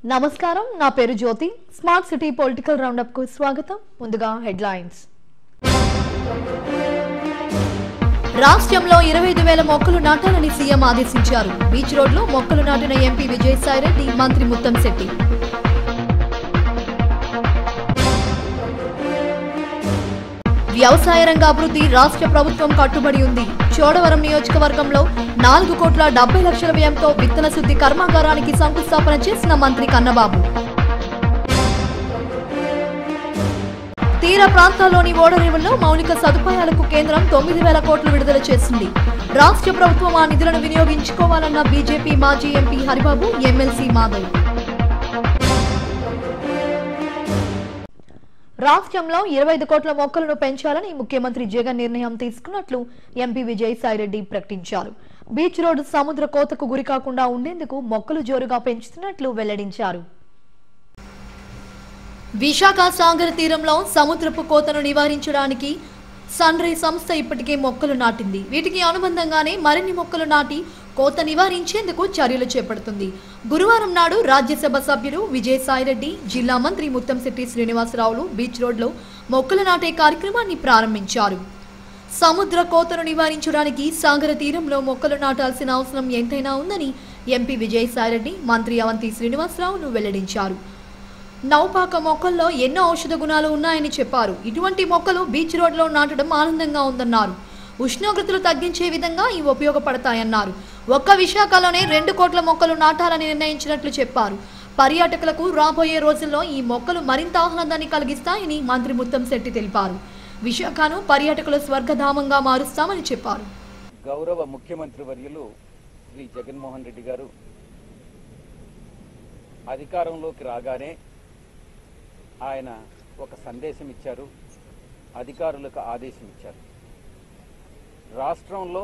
నమస్కారం నా పేరు Jyothi smart city political roundup కు స్వాగతం ముందుగా హెడ్లైన్స్ రాష్ట్రంలో ఇరవై ఐదు వేల మొక్కలు నాటాలని సీఎం ఆదేశించారు బీచ్ రోడ్లో మొక్కలు నాటిన ఎంపీ విజయసాయిరెడ్డి మంత్రి ముత్తంశెట్టి వ్యవసాయ రంగ అభివృద్ధి రాష్ట్ర ప్రభుత్వం కట్టుబడి ఉంది చోడవరం నియోజకవర్గంలో నాలుగు కోట్ల డెబ్బై లక్షల వ్యయంతో విత్తన శుద్ధి కర్మాగారానికి శంకుస్థాపన చేసిన మంత్రి కన్నబాబు తీర ప్రాంతాల్లోని ఓడరేవుల్లో మౌలిక సదుపాయాలకు కేంద్రం తొమ్మిది వేల కోట్లు విడుదల చేసింది రాష్ట్ర ప్రభుత్వం ఆ నిధులను వినియోగించుకోవాలన్న బీజేపీ మాజీ ఎంపీ హరిబాబు ఎమ్మెల్సీ మాధవ్ రాష్ట్రంలో ఇరవై ఐదు కోట్ల మొక్కలను పెంచాలని ముఖ్యమంత్రి జగన్ నిర్ణయం తీసుకున్నట్లు ఎంపీ విజయసాయిరెడ్డి ప్రకటించారు బీచ్ రోడ్డు సముద్ర కోతకు గురికాకుండా ఉండేందుకు మొక్కలు జోరుగా పెంచుతున్నట్లు వెల్లడించారు విశాఖ సాగర తీరంలో సముద్రపు కోతను నివారించడానికి సన్ రైజ్ సంస్థ ఇప్పటికే మొక్కలు నాటింది వీటికి అనుబంధంగానే మరిన్ని మొక్కలు నాటి కోత నివారించేందుకు చర్యలు చేపడుతుంది గురువారం నాడు రాజ్యసభ సభ్యులు విజయసాయిరెడ్డి జిల్లా మంత్రి ముత్తంశెట్టి శ్రీనివాసరావులు బీచ్ రోడ్లో మొక్కలు నాటే కార్యక్రమాన్ని ప్రారంభించారు సముద్ర కోతను నివారించడానికి సాగర తీరంలో మొక్కలు నాటాల్సిన అవసరం ఎంతైనా ఉందని ఎంపీ విజయసాయిరెడ్డి మంత్రి అవంతి శ్రీనివాసరావులు వెల్లడించారు నౌపాక మొక్కల్లో ఎన్నో ఔషధ గుణాలు ఉన్నాయని చెప్పారు ఇటువంటి మొక్కలు బీచ్ రోడ్లో నాటడం ఆనందంగా ఉందన్నారు ఉష్ణోగ్రతలు తగ్గించే విధంగా ఇవి ఉపయోగపడతాయన్నారు ఒక్క విశాఖలోనే రెండు కోట్ల మొక్కలు నాటాలని నిర్ణయించినట్లు చెప్పారు పర్యాటకులకు రాబోయే రోజుల్లో ఈ మొక్కలు మరింత ఆహ్లాదాన్ని కలిగిస్తాయని మంత్రి ముత్తంశెట్టి తెలిపారు విశాఖను పర్యాటకుల స్వర్గధామంగా మారుస్తామని చెప్పారు గౌరవ ముఖ్యమంత్రి వర్యులు శ్రీ జగన్మోహన్ రెడ్డి గారు అధికారంలోకి రాగానే ఆయన ఒక సందేశం ఇచ్చారు అధికారులకు ఆదేశం ఇచ్చారు రాష్ట్రంలో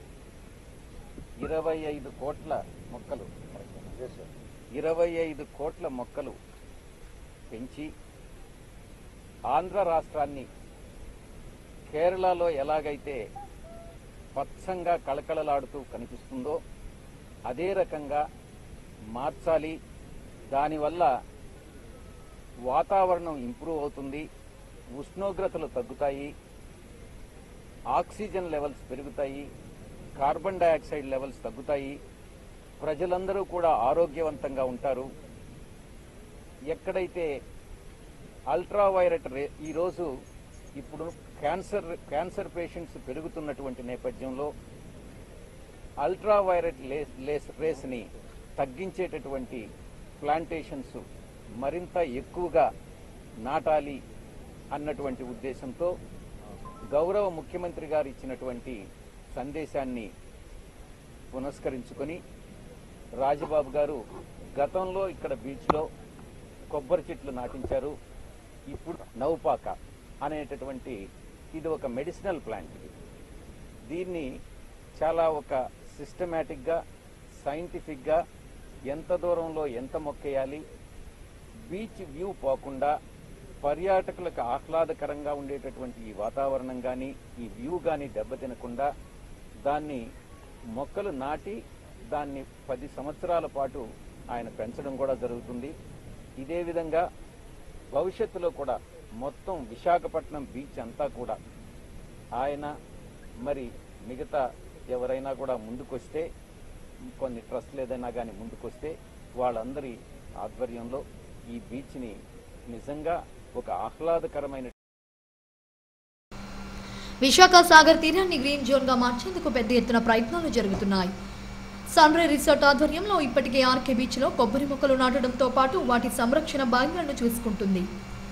ఇరవై ఐదు కోట్ల మొక్కలు ఇరవై ఐదు కోట్ల మొక్కలు పెంచి ఆంధ్ర రాష్ట్రాన్ని కేరళలో ఎలాగైతే పచ్చంగా కళకళలాడుతూ కనిపిస్తుందో అదే రకంగా మార్చాలి దానివల్ల వాతావరణం ఇంప్రూవ్ అవుతుంది ఉష్ణోగ్రతలు తగ్గుతాయి ఆక్సిజన్ లెవెల్స్ పెరుగుతాయి కార్బన్ డయాక్సైడ్ లెవెల్స్ తగ్గుతాయి ప్రజలందరూ కూడా ఆరోగ్యవంతంగా ఉంటారు ఎక్కడైతే అల్ట్రా వైరట్ రే ఈరోజు ఇప్పుడు క్యాన్సర్ క్యాన్సర్ పేషెంట్స్ పెరుగుతున్నటువంటి నేపథ్యంలో అల్ట్రా వైరట్ లేస్ రేస్ని తగ్గించేటటువంటి ప్లాంటేషన్స్ మరింత ఎక్కువగా నాటాలి అన్నటువంటి ఉద్దేశంతో గౌరవ ముఖ్యమంత్రి గారు ఇచ్చినటువంటి సందేశాన్ని పునస్కరించుకొని రాజబాబు గారు గతంలో ఇక్కడ బీచ్లో కొబ్బరి చెట్లు నాటించారు ఇప్పుడు నౌపాక అనేటటువంటి ఇది ఒక మెడిసినల్ ప్లాంట్ ఇది దీన్ని చాలా ఒక సిస్టమేటిక్గా సైంటిఫిక్గా ఎంత దూరంలో ఎంత మొక్కేయాలి బీచ్ వ్యూ పోకుండా పర్యాటకులకు ఆహ్లాదకరంగా ఉండేటటువంటి ఈ వాతావరణం కానీ ఈ వ్యూ కానీ దెబ్బతినకుండా దాన్ని మొక్కలు నాటి దాన్ని పది సంవత్సరాల పాటు ఆయన పెంచడం కూడా జరుగుతుంది ఇదే విధంగా భవిష్యత్తులో కూడా మొత్తం విశాఖపట్నం బీచ్ అంతా కూడా ఆయన మరి మిగతా ఎవరైనా కూడా ముందుకొస్తే కొన్ని ట్రస్ట్లు ఏదైనా కానీ ముందుకొస్తే వాళ్ళందరి ఆధ్వర్యంలో ఈ బీచ్ని నిజంగా ఒక ఆహ్లాదకరమైన విశాఖ సాగర్ తీరాన్ని గ్రీన్ జోన్ గా మార్చేందుకు పెద్ద ఎత్తున ప్రయత్నాలు జరుగుతున్నాయి సన్ రైజ్ రిసార్ట్ ఆధ్వర్యంలో ఇప్పటికే ఆర్కే బీచ్ లో కొబ్బరి మొక్కలు నాటడంతో పాటు వాటి సంరక్షణ బాధ్యతలను చూసుకుంటుంది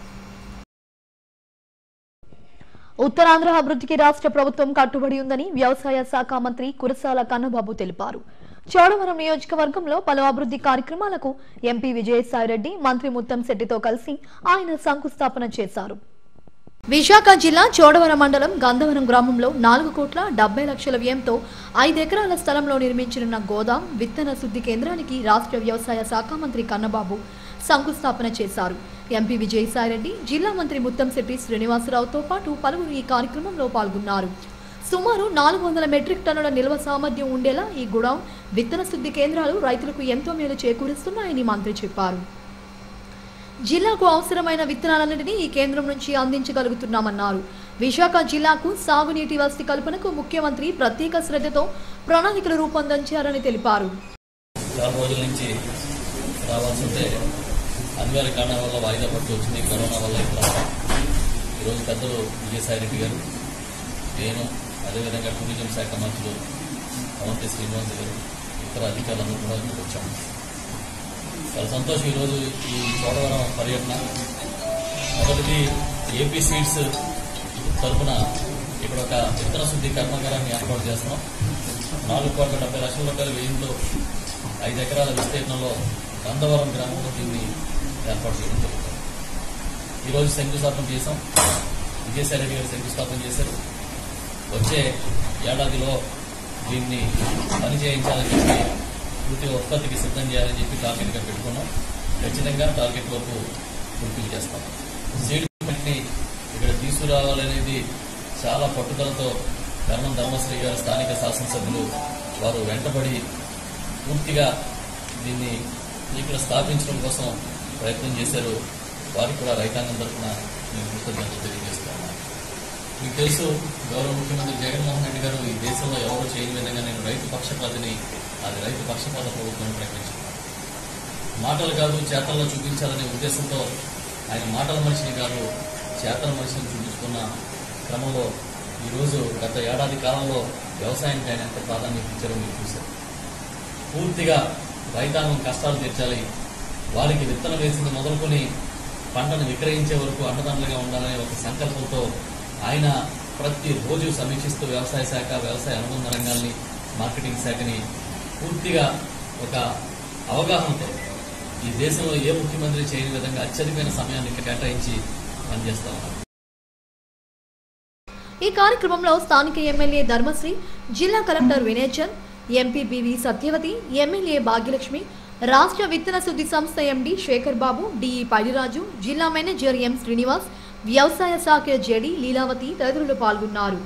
ఉత్తరాంధ్ర అభివృద్ధికి రాష్ట్ర ప్రభుత్వం కట్టుబడి ఉందని వ్యవసాయ శాఖ మంత్రి కురసాల కన్నబాబు తెలిపారు చోడవరం నియోజకవర్గంలో పలు అభివృద్ధి కార్యక్రమాలకు ఎంపీ విజయసాయిరెడ్డి మంత్రి ముత్తంశెట్టితో కలిసి ఆయన శంకుస్థాపన చేశారు విశాఖ జిల్లా చోడవరం మండలం గంధవరం గ్రామంలో నాలుగు కోట్ల డెబ్బై లక్షల వ్యయంతో ఐదు ఎకరాల స్థలంలో నిర్మించనున్న గోదాం విత్తన శుద్ధి కేంద్రానికి రాష్ట్ర వ్యవసాయ శాఖ మంత్రి కన్నబాబు శంకుస్థాపన చేశారు ఎంపీ విజయసాయిరెడ్డి జిల్లా మంత్రి ముత్తంశెట్టి శ్రీనివాసరావుతో పాటు పలువురు ఈ కార్యక్రమంలో పాల్గొన్నారు సుమారు నాలుగు వందల మెట్రిక్ టన్నుల నిల్వ సామర్థ్యం ఉండేలా ఈ గుడాం విత్తన శుద్ధి కేంద్రాలు రైతులకు ఎంతో మేలు చేకూరుస్తున్నాయని మంత్రి చెప్పారు జిల్లాకు అవసరమైన విత్తనాలన్నింటినీ ఈ కేంద్రం నుంచి అందించగలుగుతున్నామన్నారు విశాఖ జిల్లాకు సాగునీటి వసతి కల్పనకు ముఖ్యమంత్రి ప్రత్యేక శ్రద్ధతో ప్రణాళికలు రూపొందించారని తెలిపారు చాలా రోజుల నుంచి రావాల్సి ఉంటే అనివార్య కారణాల వల్ల వాయిదా పట్టి వచ్చింది కరోనా వల్ల ఇక్కడ ఈరోజు పెద్దలు విజయసాయి రెడ్డి గారు నేను అదేవిధంగా టూరిజం శాఖ మంత్రులు అవంతి శ్రీనివాస్ గారు ఇతర అధికారులందరూ కూడా ఇక్కడికి వచ్చాము చాలా సంతోషం ఈరోజు ఈ చోడవరం పర్యటన మొదటిది ఏపీ సీడ్స్ తరఫున ఇక్కడ ఒక విత్తన శుద్ధి కర్మాగారాన్ని ఏర్పాటు చేస్తున్నాం నాలుగు కోట్ల డెబ్బై లక్షల రూపాయల వ్యయంతో ఐదు ఎకరాల విస్తీర్ణంలో గంధవరం గ్రామంలో దీన్ని ఏర్పాటు చేయడం జరుగుతుంది ఈరోజు శంకుస్థాపన చేశాం విజయసాయి రెడ్డి గారు శంకుస్థాపన చేశారు వచ్చే ఏడాదిలో దీన్ని పని చేయించాలని చెప్పి పూర్తిగా ఉత్పత్తికి సిద్ధం చేయాలని చెప్పి టార్గెట్గా పెట్టుకున్నాం ఖచ్చితంగా టార్గెట్ వరకు పూర్తి చేస్తాం సీడ్ ని ఇక్కడ తీసుకురావాలనేది చాలా పట్టుదలతో కర్ణం ధర్మశ్రీ గారు స్థానిక శాసనసభ్యులు వారు వెంటబడి పూర్తిగా దీన్ని ఇక్కడ స్థాపించడం కోసం ప్రయత్నం చేశారు వారికి కూడా రైతాంగం తరఫున నేను కృతజ్ఞతలు తెలియజేస్తున్నాను మీకు తెలుసు గౌరవ ముఖ్యమంత్రి జగన్మోహన్ రెడ్డి గారు ఈ దేశంలో ఎవరు చేయని విధంగా నేను రైతు పక్షపాతిని అది రైతు పక్షపాత ప్రభుత్వం ప్రకటించుకున్నాను మాటలు కాదు చేతల్లో చూపించాలనే ఉద్దేశంతో ఆయన మాటల మనిషిని కాదు చేతల మనిషిని చూపించుకున్న క్రమంలో ఈరోజు గత ఏడాది కాలంలో వ్యవసాయానికి ఆయన ఎంత ప్రాధాన్యత ఇచ్చారో మీరు చూశారు పూర్తిగా రైతాంగం కష్టాలు తీర్చాలి వారికి విత్తనం వేసింది మొదలుకొని పంటను విక్రయించే వరకు అండదండలుగా ఉండాలనే ఒక సంకల్పంతో ఆయన ప్రతి రోజు సమీక్షిస్తూ వ్యవసాయ శాఖ వ్యవసాయ అనుబంధ రంగాల్ని మార్కెటింగ్ శాఖని పూర్తిగా ఒక అవగాహనతో ఈ దేశంలో ఏ ముఖ్యమంత్రి చేయని విధంగా అత్యధికమైన సమయాన్ని కేటాయించి పనిచేస్తా ఉన్నారు ఈ కార్యక్రమంలో స్థానిక ఎమ్మెల్యే ధర్మశ్రీ జిల్లా collector Vinayachand MP BV Satyavathi MLA Bhagyalakshmi రాష్ట్ర విత్తన శుద్ధి సంస్థ ఎండి శేఖర్ బాబు డిఈ పడిరాజు జిల్లా మేనేజర్ ఎం శ్రీనివాస్ వ్యవసాయ శాఖ జేడి లీలావతి తదితరులు పాల్గొన్నారు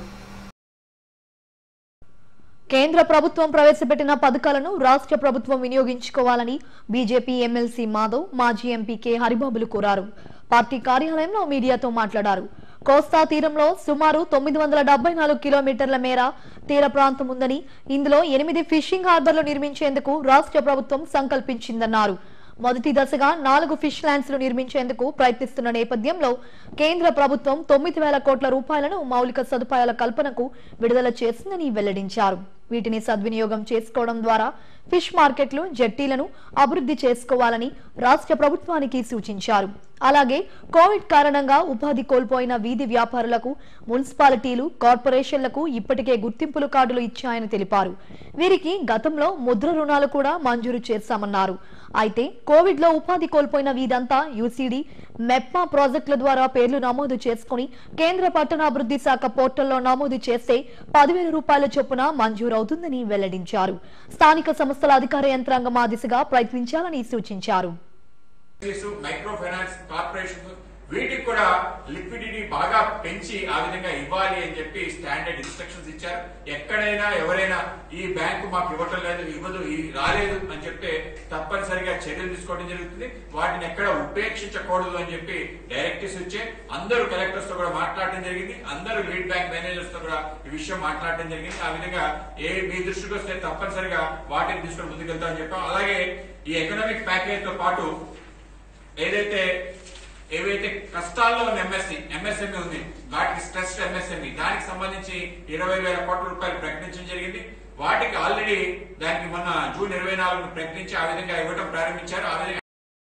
కేంద్ర ప్రభుత్వం ప్రవేశపెట్టిన పథకాలను రాష్ట్ర ప్రభుత్వం వినియోగించుకోవాలని బీజేపీ ఎమ్మెల్సీ మాధవ్ మాజీ ఎంపీ కె హరిబాబులు కోరారు పార్టీ కార్యాలయంలో మీడియాతో మాట్లాడారు కోస్తా తీరంలో సుమారు తొమ్మిది వందల డెబ్బై నాలుగు కిలోమీటర్ల మేర తీర ప్రాంతం ఉందని ఇందులో ఎనిమిది ఫిషింగ్ హార్బర్లు నిర్మించేందుకు రాష్ట్ర ప్రభుత్వం సంకల్పించిందన్నారు మొదటి దశగా నాలుగు ఫిష్ ల్యాండ్స్ ను నిర్మించేందుకు ప్రయత్నిస్తున్న నేపథ్యంలో కేంద్ర ప్రభుత్వం తొమ్మిది వేల కోట్ల రూపాయలను మౌలిక సదుపాయాల కల్పనకు విడుదల చేసిందని వెల్లడించారు వీటిని సద్వినియోగం చేసుకోవడం ద్వారా ఫిష్ మార్కెట్లు జట్టీలను అభివృద్ధి చేసుకోవాలని రాష్ట్ర ప్రభుత్వానికి సూచించారు అలాగే కోవిడ్ కారణంగా ఉపాధి కోల్పోయిన వీధి వ్యాపారులకు మున్సిపాలిటీలు కార్పొరేషన్లకు ఇప్పటికే గుర్తింపుల కార్డులు ఇచ్చాయని తెలిపారు వీరికి గతంలో ముద్ర రుణాలు కూడా మంజూరు చేశామన్నారు అయితే కోవిడ్ లో ఉపాధి కోల్పోయిన వీదంతా యూసీడీ మెప్మా ప్రాజెక్టుల ద్వారా పేర్లు నమోదు చేసుకుని కేంద్ర పట్టణాభివృద్ధి శాఖ పోర్టల్లో నమోదు చేస్తే పదివేల రూపాయల చొప్పున మంజూరవుతుందని వెల్లడించారు స్థానిక సంస్థల అధికార యంత్రాంగం ఆ దిశగా ప్రయత్నించాలని సూచించారు కేసు మైక్రో ఫైనాన్స్ కార్పొరేషన్ వీటికి కూడా లిక్విడిటీ బాగా పెంచి ఆ విధంగా ఇవ్వాలి అని చెప్పి స్టాండర్డ్ ఇన్స్ట్రక్షన్స్ ఇచ్చారు ఎక్కడైనా ఎవరైనా ఈ బ్యాంకు మాకు ఇవ్వటం లేదు ఇవ్వదు ఈ రాలేదు అని చెప్తే తప్పనిసరిగా చర్యలు తీసుకోవడం జరుగుతుంది వాటిని ఎక్కడ ఉపేక్షించకూడదు అని చెప్పి డైరెక్టివ్స్ ఇచ్చే అందరూ కలెక్టర్స్ తో కూడా మాట్లాడడం జరిగింది అందరూ లీడ్ బ్యాంక్ మేనేజర్స్ తో కూడా ఈ విషయం మాట్లాడడం జరిగింది ఆ విధంగా ఏ మీ దృష్టికి వస్తే తప్పనిసరిగా వాటిని తీసుకొని ముందుకెళ్తామని చెప్పాం అలాగే ఈ ఎకనామిక్ ప్యాకేజ్ తో పాటు ఏదైతే ఏవైతే కష్టాల్లో ఉన్న ఎంఎస్సి ఎంఎస్ఎంఈ ఉంది వాటికి స్ట్రెస్ ఎంఎస్ఎంఈ దానికి సంబంధించి ఇరవై వేల కోట్ల రూపాయలు ప్రకటించడం జరిగింది వాటికి ఆల్రెడీ దానికి మొన్న జూన్ ఇరవై నాలుగు ప్రకటించి ఆ విధంగా ఇవ్వడం ప్రారంభించారు ఆ విధంగా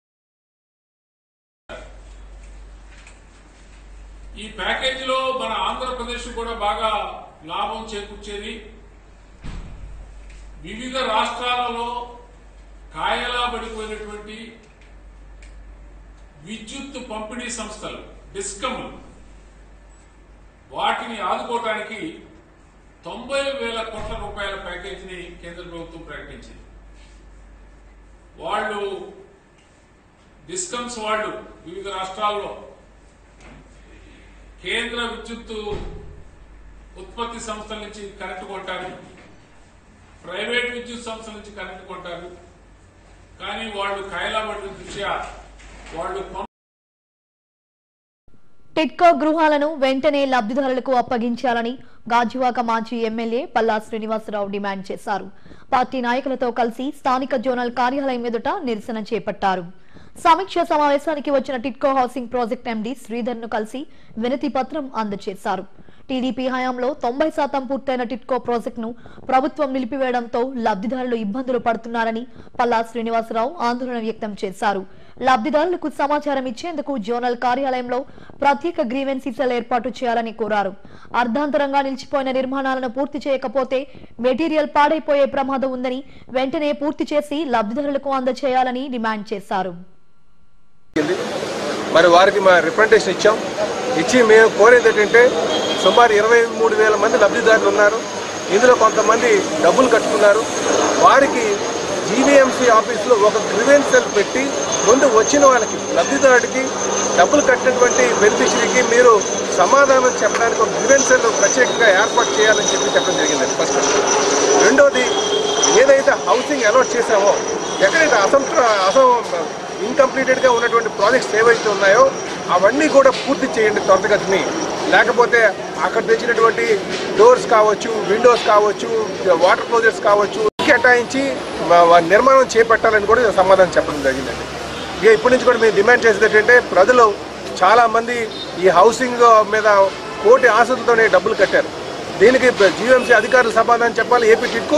ఈ ప్యాకేజీలో మన ఆంధ్రప్రదేశ్ కూడా బాగా లాభం చేకూర్చేది వివిధ రాష్ట్రాలలో కాయలా పడిపోయినటువంటి విద్యుత్ పంపిణీ సంస్థలు డిస్కమ్లు వాటిని ఆదుకోవడానికి తొంభై వేల కోట్ల రూపాయల ప్యాకేజీని కేంద్ర ప్రభుత్వం ప్రకటించింది వాళ్ళు డిస్కమ్స్ వాళ్ళు వివిధ రాష్ట్రాల్లో కేంద్ర విద్యుత్ ఉత్పత్తి సంస్థల నుంచి కరెంటు కొంటారు ప్రైవేట్ విద్యుత్ సంస్థల నుంచి కరెంటు కొంటారు కానీ వాళ్ళు కాయలాబడి దృష్ట్యా వాళ్ళు కొన- టిట్కో గృహాలను వెంటనే లబ్ధిదారులకు అప్పగించాలని గాజువాక మాజీ ఎమ్మెల్యే పల్లా శ్రీనివాసరావు డిమాండ్ చేశారు పార్టీ నాయకులతో కలిసి స్థానిక జోనల్ కార్యాలయం ఎదుట నిరసన చేపట్టారు సమీక్ష సమావేశానికి వచ్చిన TIDCO housing project MD Sridhar ను కలిసి వినతి పత్రం అందజేశారు టీడీపీ హయాంలో తొంభై శాతం పూర్తయిన టిట్కో ప్రాజెక్టును ప్రభుత్వం నిలిపివేయడంతో లబ్ధిదారులు ఇబ్బందులు పడుతున్నారని పల్లా శ్రీనివాసరావు ఆందోళన వ్యక్తం చేశారు లబ్ధిదారులకు సమాచారం ఇచ్చేందుకు జోనల్ కార్యాలయంలో ప్రత్యేక గ్రీవెన్సీ సెల్ ఏర్పాటు చేయాలని కోరారు అర్ధాంతరంగా నిలిచిపోయిన నిర్మాణాలను పూర్తి చేయకపోతే మెటీరియల్ పాడైపోయే ప్రమాదం ఉందని వెంటనే పూర్తి చేసి లబ్ధిదారులకు అందజేయాలని డిమాండ్ చేశారు జరిగింది. మరి వారికి మా రిప్రజెంటేషన్ ఇచ్చాం ఇచ్చి మేము కోరేది ఏంటంటే సుమారు ఇరవై మూడు వేల మంది లబ్ధిదారులు ఉన్నారు ఇందులో కొంతమంది డబ్బులు కట్టుకున్నారు వారికి జీవీఎంసీ ఆఫీస్లో ఒక గ్రివెన్సల్ పెట్టి ముందు వచ్చిన వాళ్ళకి లబ్ధిదారుడికి డబ్బులు కట్టినటువంటి బెనిఫిషరీకి మీరు సమాధానం చెప్పడానికి ఒక గ్రివెన్సల్ ప్రత్యేకంగా ఏర్పాటు చేయాలని చెప్పి చెప్పడం జరిగిందండి ఫస్ట్ రెండోది ఏదైతే హౌసింగ్ అలాట్ చేశామో ఎక్కడైతే అసంతృ అసం ఇన్కంప్లీటెడ్గా ఉన్నటువంటి ప్రాజెక్ట్స్ ఏవైతే ఉన్నాయో అవన్నీ కూడా పూర్తి చేయండి త్వరగతిని లేకపోతే అక్కడ తెచ్చినటువంటి డోర్స్ కావచ్చు విండోస్ కావచ్చు వాటర్ క్లోజర్స్ కావచ్చు కేటాయించి మ- వ- నిర్మాణం చేపట్టాలని కూడా సమాధానం చెప్పడం జరిగిందండి ఇక ఇప్పటి నుంచి కూడా మేము డిమాండ్ చేసేది ఏంటంటే ప్రజలు చాలామంది ఈ హౌసింగ్ మీద కోటి ఆశలతోనే డబ్బులు కట్టారు దీనికి జీవీఎంసీ అధికారులు సమాధానం చెప్పాలి ఏపీ టిట్కో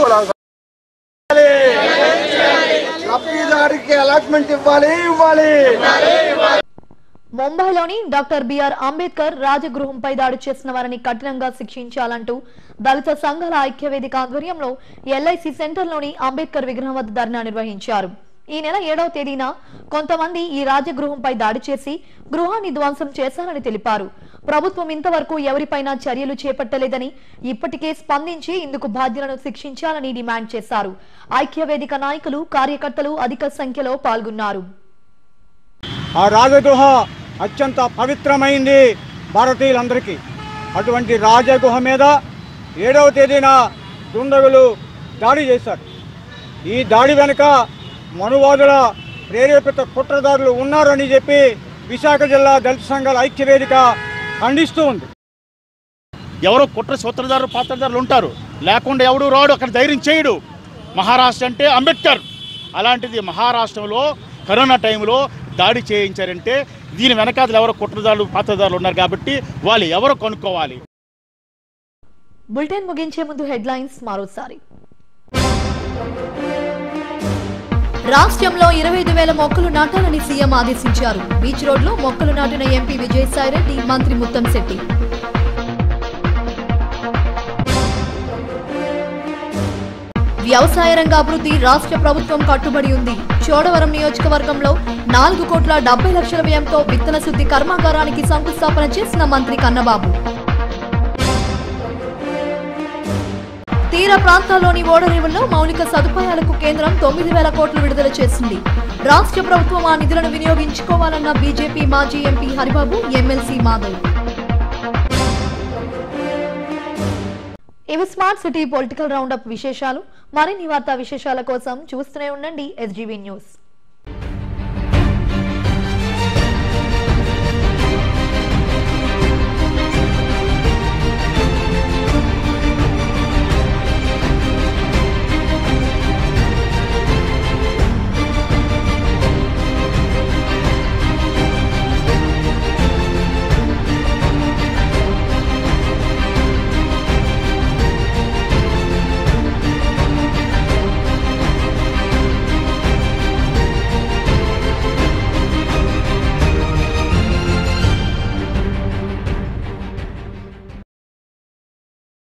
లబ్ధిదారికి అలాట్మెంట్ ఇవ్వాలి ఇవ్వాలి ముంబైలోని డాక్టర్ బిఆర్ అంబేద్కర్ రాజగృహంపై దాడి చేసిన వారిని కఠినంగా శిక్షించాలంటూ దళిత సంఘాల ఐక్యవేదిక ఆధ్వర్యంలో ఎల్ఐసి సెంటర్లోని అంబేద్కర్ విగ్రహం వద్ద ధర్నా నిర్వహించారు ఈ నెల ఏడవ తేదీన కొంతమంది ఈ రాజగృహంపై దాడి చేసి గృహాన్ని ధ్వంసం చేశారని తెలిపారు ప్రభుత్వం ఇంతవరకు ఎవరిపైనా చర్యలు చేపట్టలేదని ఇప్పటికే స్పందించి ఇందుకు బాధ్యులను శిక్షించాలని డిమాండ్ చేశారు ఐక్యవేదిక నాయకులు కార్యకర్తలు అధిక సంఖ్యలో పాల్గొన్నారు ఆ రాజగృహ అత్యంత పవిత్రమైంది భారతీయులందరికీ అటువంటి రాజగృహ మీద ఏడవ తేదీన దుండగులు దాడి చేశారు ఈ దాడి వెనుక మనువాదుల ప్రేరేపిత కుట్రదారులు ఉన్నారని చెప్పి విశాఖ జిల్లా దళిత సంఘాల ఐక్యవేదిక ఖండిస్తూ ఉంది ఎవరో కుట్ర సూత్రధారులు పాత్రధారులు ఉంటారు లేకుండా ఎవడు రాడు అక్కడ ధైర్యం చేయడు మహారాష్ట్ర అంటే అంబేద్కర్ అలాంటిది మహారాష్ట్రలో కరోనా టైంలో దాడి చేయించారంటే దీని వెనకాతలు ఎవరో కుట్రదారులు పాత్రధారులు ఉన్నారు కాబట్టి వాళ్ళు ఎవరో కొనుక్కోవాలి బులెటిన్ ముగించే ముందు హెడ్లైన్స్ మరోసారి రాష్ట్రంలో ఇరవై ఐదు వేల మొక్కలు నాటాలని సీఎం ఆదేశించారు బీచ్ రోడ్లో మొక్కలు నాటిన ఎంపీ విజయసాయిరెడ్డి మంత్రి ముత్తంశెట్టి వ్యవసాయ రంగ అభివృద్ధి రాష్ట్ర ప్రభుత్వం కట్టుబడి ఉంది చోడవరం నియోజకవర్గంలో నాలుగు కోట్ల డెబ్బై లక్షల వ్యయంతో విత్తన శుద్ధి కర్మాగారానికి శంకుస్థాపన చేసిన మంత్రి కన్నబాబు తీర ప్రాంతాల్లోని ఓడరేవుల్లో మౌలిక సదుపాయాలకు కేంద్రం తొమ్మిది వేల కోట్లు విడుదల చేసింది రాష్ట్ర ప్రభుత్వం ఆ నిధులను వినియోగించుకోవాలన్న బీజేపీ మాజీ ఎంపీ హరిబాబు ఎమ్మెల్సీ మాధవ్ ఇవి స్మార్ట్ సిటీ పొలిటికల్ రౌండప్ విశేషాలు మరిన్ని వార్తా విశేషాల కోసం చూస్తూనే ఉండండి ఎస్జీవీ న్యూస్